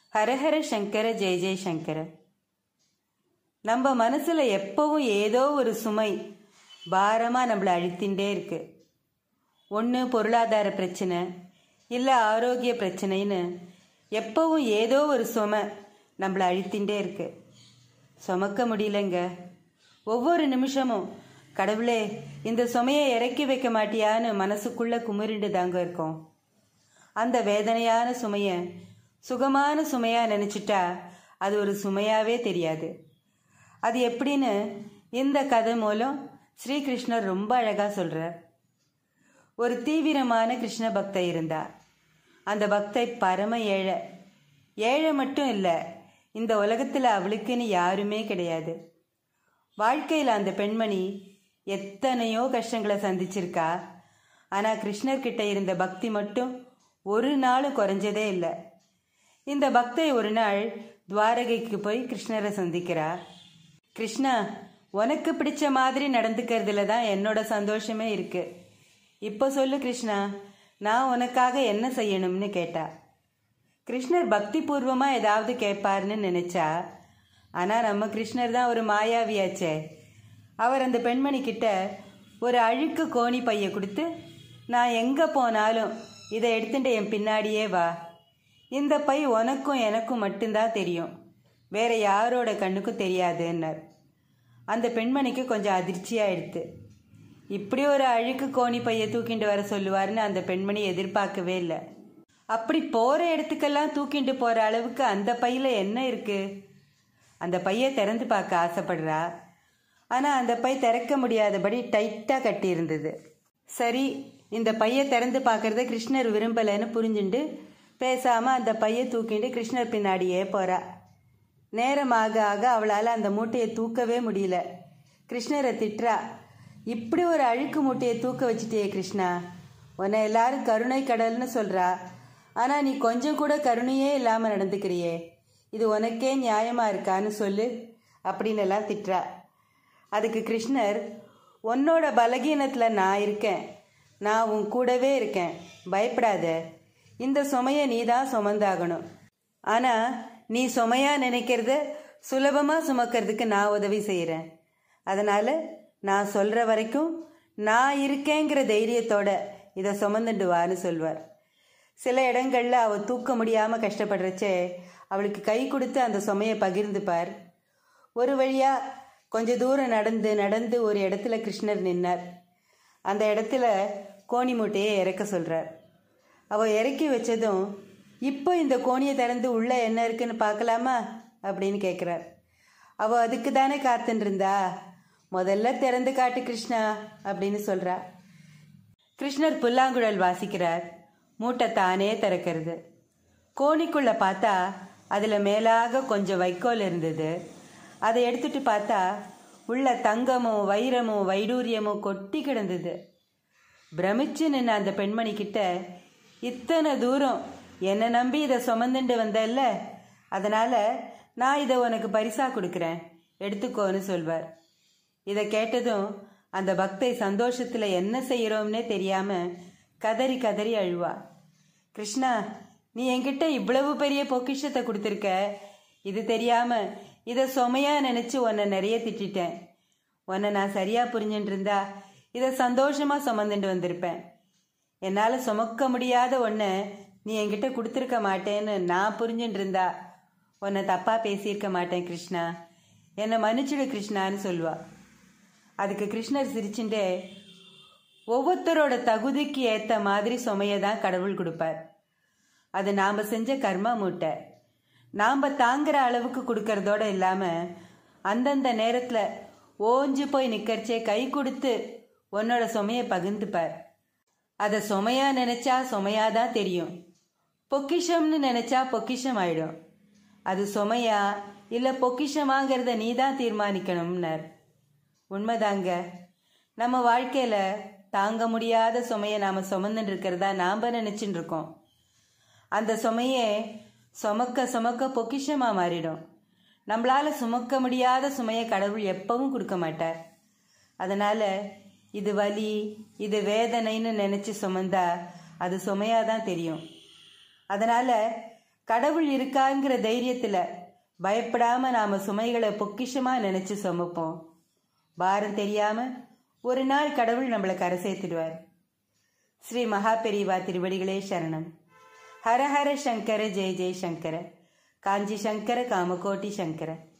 ஹரஹர சங்கர ஜெய ஜெய சங்கர நம்ம மனசுல எப்பவும் ஏதோ ஒரு சுமை பாரமா நம்மளை அழுத்தின்றே இருக்கு ஒன்று பொருளாதார பிரச்சனை இல்லை ஆரோக்கிய பிரச்சனைன்னு எப்பவும் ஏதோ ஒரு சுமை நம்மளை அழுத்தின்றே இருக்கு சுமக்க முடியலங்க ஒவ்வொரு நிமிஷமும் கடவுளே இந்த சுமையை இறக்கி வைக்க மாட்டியான்னு மனசுக்குள்ள குமுறிண்டு தாங்க இருக்கோம் அந்த வேதனையான சுமையை சுகமான சுமையா நினைச்சிட்டா அது ஒரு சுமையாவே தெரியாது அது எப்படின்னு இந்த கதை மூலம் ஸ்ரீகிருஷ்ணர் ரொம்ப அழகா சொல்றார் ஒரு தீவிரமான கிருஷ்ண பக்தை இருந்தா அந்த பக்தை பரம ஏழை ஏழை மட்டும் இல்லை இந்த உலகத்தில் அவளுக்குன்னு யாருமே கிடையாது வாழ்க்கையில் அந்த பெண்மணி எத்தனையோ கஷ்டங்களை சந்திச்சிருக்கா ஆனால் கிருஷ்ணர்கிட்ட இருந்த பக்தி மட்டும் ஒரு நாளும் குறைஞ்சதே இல்லை இந்த பக்தை ஒரு நாள் துவாரகைக்கு போய் கிருஷ்ணரை சந்திக்கிறா கிருஷ்ணா உனக்கு பிடிச்ச மாதிரி நடந்துக்கிறதுல தான் என்னோட சந்தோஷமே இருக்கு இப்போ சொல்லு கிருஷ்ணா நான் உனக்காக என்ன செய்யணும்னு கேட்டா கிருஷ்ணர் பக்தி பூர்வமாக ஏதாவது கேட்பார்னு நினைச்சா ஆனால் நம்ம கிருஷ்ணர் தான் ஒரு மாயாவியாச்சே அவர் அந்த பெண்மணி கிட்ட ஒரு அழுக்கு கோணி பைய கொடுத்து நான் எங்கே போனாலும் இதை எடுத்துட்டு என் பின்னாடியே வா இந்த பை உனக்கும் எனக்கும் மட்டும்தான் தெரியும் வேற யாரோட கண்ணுக்கும் தெரியாதுன்னார் அந்த பெண்மணிக்கு கொஞ்சம் அதிர்ச்சியாயிடுத்து இப்படி ஒரு அழுக்கு கோணி பைய தூக்கிட்டு வர சொல்லுவாருன்னு அந்த பெண்மணி எதிர்பார்க்கவே இல்லை அப்படி போகிற இடத்துக்கெல்லாம் தூக்கிட்டு போகிற அளவுக்கு அந்த பையில் என்ன இருக்கு அந்த பையை திறந்து பார்க்க ஆசைப்படுறா ஆனால் அந்த பை திறக்க முடியாதபடி டைட்டாக கட்டி இருந்தது சரி இந்த பையை திறந்து பார்க்கறத கிருஷ்ணர் விரும்பலைன்னு புரிஞ்சுண்டு பேசாமல் அந்த பையை தூக்கிட்டு கிருஷ்ணர் பின்னாடியே போகிறா நேரம் ஆக ஆக அவளால் அந்த மூட்டையை தூக்கவே முடியல கிருஷ்ணரை திட்டுறா இப்படி ஒரு அழுக்கு மூட்டையை தூக்க வச்சிட்டியே கிருஷ்ணா உன்னை எல்லாரும் கருணை கடல்னு சொல்கிறா ஆனால் நீ கொஞ்சம் கூட கருணையே இல்லாமல் நடந்துக்கிறியே இது உனக்கே நியாயமா இருக்கான்னு சொல்லு அப்படின்னு எல்லாம் திட்டுறா அதுக்கு கிருஷ்ணர் உன்னோட பலகீனத்தில் நான் இருக்கேன் நான் உன் கூடவே இருக்கேன் பயப்படாத இந்த சுமையை நீ தான் சுமந்தாகணும் ஆனால் நீ சுமையா நினைக்கிறத சுலபமாக சுமக்கிறதுக்கு நான் உதவி செய்கிறேன் அதனால் நான் சொல்கிற வரைக்கும் நான் இருக்கேங்கிற தைரியத்தோட இதை சுமந்துட்டு வான்னு சொல்வார் சில இடங்களில் அவள் தூக்க முடியாமல் கஷ்டப்படுறச்சே அவளுக்கு கை கொடுத்து அந்த சுமையை பகிர்ந்துப்பார் ஒரு வழியாக கொஞ்ச தூரம் நடந்து நடந்து ஒரு இடத்துல கிருஷ்ணர் நின்னார் அந்த இடத்துல கோணி மூட்டையை இறக்க சொல்கிறார் அவள் இறக்கி வச்சதும் இப்போ இந்த கோணியை திறந்து உள்ளே என்ன இருக்குன்னு பார்க்கலாமா அப்படின்னு கேட்குறார் அவள் அதுக்கு தானே காத்துன்னு இருந்தா முதல்ல திறந்து காட்டு கிருஷ்ணா அப்படின்னு சொல்கிறா கிருஷ்ணர் புல்லாங்குழல் வாசிக்கிறார் மூட்டை தானே திறக்கிறது கோணிக்குள்ள பார்த்தா அதில் மேலாக கொஞ்சம் வைக்கோல் இருந்தது அதை எடுத்துட்டு பார்த்தா உள்ள தங்கமும் வைரமும் வைடூரியமும் கொட்டி கிடந்தது பிரமிச்சு நின்ன அந்த பெண்மணி கிட்ட இத்தனை தூரம் என்னை நம்பி இதை சுமந்துட்டு வந்தல்ல அதனால நான் இதை உனக்கு பரிசா கொடுக்குறேன் எடுத்துக்கோன்னு சொல்வார் இதை கேட்டதும் அந்த பக்தை சந்தோஷத்தில் என்ன செய்கிறோம்னே தெரியாம கதறி கதறி அழுவா கிருஷ்ணா நீ என்கிட்ட இவ்வளவு பெரிய பொக்கிஷத்தை கொடுத்துருக்க இது தெரியாம இதை சுமையா நினைச்சு உன்னை நிறைய திட்டிட்டேன் உன்னை நான் சரியா புரிஞ்சுட்டு இருந்தா இதை சந்தோஷமா சுமந்துட்டு வந்திருப்பேன் என்னால் சுமக்க முடியாத ஒன்றை நீ என்கிட்ட கொடுத்துருக்க மாட்டேன்னு நான் புரிஞ்சுட்டு இருந்தா உன்னை தப்பா பேசியிருக்க மாட்டேன் கிருஷ்ணா என்னை மன்னிச்சிடு கிருஷ்ணான்னு சொல்லுவா அதுக்கு கிருஷ்ணர் சிரிச்சுட்டே ஒவ்வொருத்தரோட தகுதிக்கு ஏற்ற மாதிரி சுமையை தான் கடவுள் கொடுப்பார் அது நாம் செஞ்ச கர்மா மூட்டை நாம் தாங்குற அளவுக்கு கொடுக்கறதோட இல்லாமல் அந்தந்த நேரத்தில் ஓஞ்சு போய் நிற்கறச்சே கை கொடுத்து உன்னோட சுமையை பகிர்ந்துப்பார் அதை சுமையா நினைச்சா சுமையா தான் தெரியும் பொக்கிஷம்னு நினைச்சா பொக்கிஷம் ஆயிடும் அது சுமையா இல்லை பொக்கிஷமாங்கிறத நீ தான் தீர்மானிக்கணும்னார் உண்மைதாங்க நம்ம வாழ்க்கையில் தாங்க முடியாத சுமையை நாம் சுமந்துட்டு இருக்கிறதா நாம் நினச்சிட்டு இருக்கோம் அந்த சுமையே சுமக்க சுமக்க பொக்கிஷமாக மாறிடும் நம்மளால் சுமக்க முடியாத சுமையை கடவுள் எப்பவும் கொடுக்க மாட்டார் அதனால் இது வலி இது வேதனைன்னு நினச்சி சுமந்தா அது சுமையாக தான் தெரியும் அதனால் கடவுள் இருக்காங்கிற தைரியத்தில் பயப்படாம நாம சுமைகளை பொக்கிஷமா நினைச்சு சுமப்போம் பாரம் தெரியாம ஒரு நாள் கடவுள் நம்மளை கரை சேர்த்துடுவார் ஸ்ரீ மகாபெரிவா திருவடிகளே சரணம் ஹர ஹர சங்கர ஜெய ஜெய சங்கர காஞ்சி சங்கர காமகோட்டி சங்கர